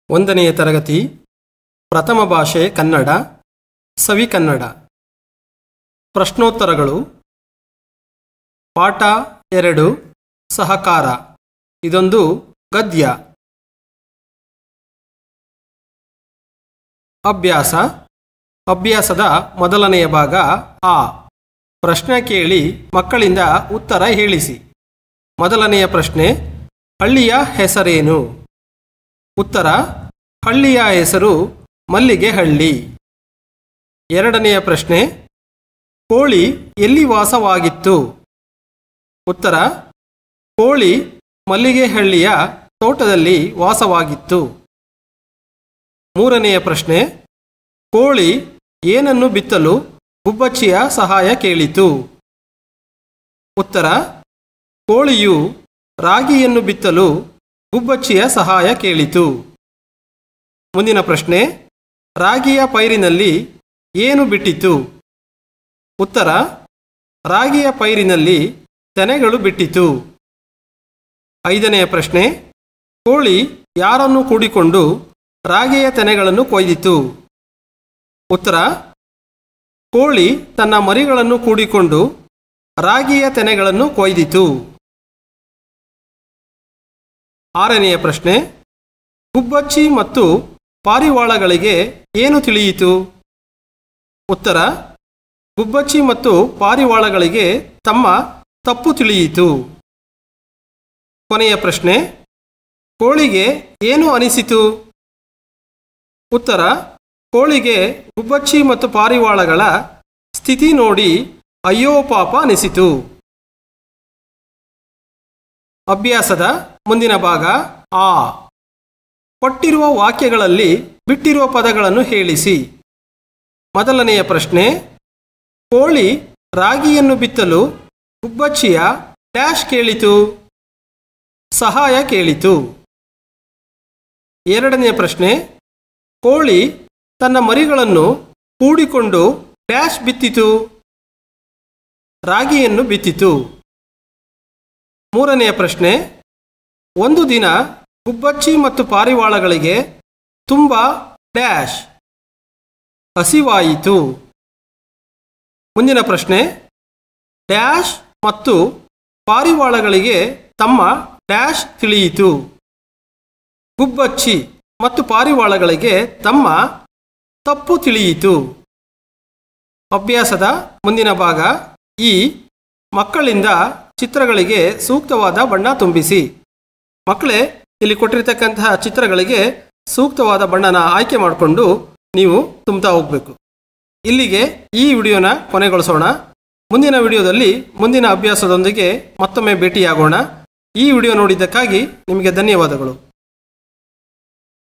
ಒಂದನೆಯ ತರಗತಿ ಪ್ರಥಮ ಭಾಷೆ ಕನ್ನಡ ಸವಿ ಕನ್ನಡ ಪ್ರಶ್ನೋತ್ತರಗಳು ಪಾಠ ಎರಡು ಸಹಕಾರ ಇದೊಂದು ಗದ್ಯ ಅಭ್ಯಾಸ ಅಭ್ಯಾಸದ ಮೊದಲನೆಯ ಭಾಗ ಆ ಪ್ರಶ್ನೆ ಕೇಳಿ ಮಕ್ಕಳಿಂದ ಉತ್ತರ ಹೇಳಿಸಿ ಮೊದಲನೆಯ ಪ್ರಶ್ನೆ ಹಳ್ಳಿಯ ಹೆಸರೇನು ಉತ್ತರ ಹಳ್ಳಿಯ ಹೆಸರು ಮಲ್ಲಿಗೆ ಹಳ್ಳಿ ಎರಡನೆಯ ಪ್ರಶ್ನೆ ಕೋಳಿ ಎಲ್ಲಿ ವಾಸವಾಗಿತ್ತು ಉತ್ತರ ಕೋಳಿ ಮಲ್ಲಿಗೆಹಳ್ಳಿಯ ತೋಟದಲ್ಲಿ ವಾಸವಾಗಿತ್ತು ಮೂರನೆಯ ಪ್ರಶ್ನೆ ಕೋಳಿ ಏನನ್ನು ಬಿತ್ತಲು ಗುಬ್ಬಚ್ಚಿಯ ಸಹಾಯ ಕೇಳಿತು ಉತ್ತರ ಕೋಳಿಯು ರಾಗಿಯನ್ನು ಬಿತ್ತಲು ಗುಬ್ಬಚ್ಚಿಯ ಸಹಾಯ ಕೇಳಿತು ಮುಂದಿನ ಪ್ರಶ್ನೆ ರಾಗಿಯ ಪೈರಿನಲ್ಲಿ ಏನು ಬಿಟ್ಟಿತು ಉತ್ತರ ರಾಗಿಯ ಪೈರಿನಲ್ಲಿ ತೆನೆಗಳು ಬಿಟ್ಟಿತು ಐದನೆಯ ಪ್ರಶ್ನೆ ಕೋಳಿ ಯಾರನ್ನು ಕೂಡಿಕೊಂಡು ರಾಗಿಯ ತೆನೆಗಳನ್ನು ಕೊಯ್ದಿತು ಉತ್ತರ ಕೋಳಿ ತನ್ನ ಮರಿಗಳನ್ನು ಕೂಡಿಕೊಂಡು ರಾಗಿಯ ತೆನೆಗಳನ್ನು ಕೊಯ್ದಿತು ಆರನೆಯ ಪ್ರಶ್ನೆ ಗುಬ್ಬಚ್ಚಿ ಮತ್ತು ಪಾರಿವಾಳಗಳಿಗೆ ಏನು ತಿಳಿಯಿತು ಉತ್ತರ ಗುಬ್ಬಚ್ಚಿ ಮತ್ತು ಪಾರಿವಾಳಗಳಿಗೆ ತಮ್ಮ ತಪ್ಪು ತಿಳಿಯಿತು ಕೊನೆಯ ಪ್ರಶ್ನೆ ಕೋಳಿಗೆ ಏನು ಅನಿಸಿತು ಉತ್ತರ ಕೋಳಿಗೆ ಗುಬ್ಬಚ್ಚಿ ಮತ್ತು ಪಾರಿವಾಳಗಳ ಸ್ಥಿತಿ ನೋಡಿ ಅಯ್ಯೋ ಪಾಪ ಅನಿಸಿತು ಅಭ್ಯಾಸದ ಮುಂದಿನ ಭಾಗ ಆ ಕೊಟ್ಟಿರುವ ವಾಕ್ಯಗಳಲ್ಲಿ ಬಿಟ್ಟಿರುವ ಪದಗಳನ್ನು ಹೇಳಿಸಿ ಮೊದಲನೆಯ ಪ್ರಶ್ನೆ ಕೋಳಿ ರಾಗಿಯನ್ನು ಬಿತ್ತಲು ಗುಬ್ಬಚ್ಚಿಯ ಡ್ಯಾಶ್ ಕೇಳಿತು ಸಹಾಯ ಕೇಳಿತು ಎರಡನೆಯ ಪ್ರಶ್ನೆ ಕೋಳಿ ತನ್ನ ಮರಿಗಳನ್ನು ಕೂಡಿಕೊಂಡು ಡ್ಯಾಶ್ ಬಿತ್ತಿತು ರಾಗಿಯನ್ನು ಬಿತ್ತಿತು ಮೂರನೆಯ ಪ್ರಶ್ನೆ ಒಂದು ದಿನ ಗುಬ್ಬಚ್ಚಿ ಮತ್ತು ಪಾರಿವಾಳಗಳಿಗೆ ತುಂಬ ಡ್ಯಾಶ್ ಹಸಿವಾಯಿತು ಮುಂದಿನ ಪ್ರಶ್ನೆ ಡ್ಯಾಶ್ ಮತ್ತು ಪಾರಿವಾಳಗಳಿಗೆ ತಮ್ಮ ಡ್ಯಾಶ್ ತಿಳಿಯಿತು ಗುಬ್ಬಚ್ಚಿ ಮತ್ತು ಪಾರಿವಾಳಗಳಿಗೆ ತಮ್ಮ ತಪ್ಪು ತಿಳಿಯಿತು ಅಭ್ಯಾಸದ ಮುಂದಿನ ಭಾಗ ಈ ಮಕ್ಕಳಿಂದ ಚಿತ್ರಗಳಿಗೆ ಸೂಕ್ತವಾದ ಬಣ್ಣ ತುಂಬಿಸಿ ಮಕ್ಕಳೇ ಇಲ್ಲಿ ಕೊಟ್ಟಿರ್ತಕ್ಕಂತಹ ಚಿತ್ರಗಳಿಗೆ ಸೂಕ್ತವಾದ ಬಣ್ಣನ ಆಯ್ಕೆ ಮಾಡಿಕೊಂಡು ನೀವು ತುಂಬ್ತಾ ಹೋಗಬೇಕು ಇಲ್ಲಿಗೆ ಈ ವಿಡಿಯೋನ ಕೊನೆಗೊಳಿಸೋಣ ಮುಂದಿನ ವಿಡಿಯೋದಲ್ಲಿ ಮುಂದಿನ ಅಭ್ಯಾಸದೊಂದಿಗೆ ಮತ್ತೊಮ್ಮೆ ಭೇಟಿಯಾಗೋಣ ಈ ವಿಡಿಯೋ ನೋಡಿದ್ದಕ್ಕಾಗಿ ನಿಮಗೆ ಧನ್ಯವಾದಗಳು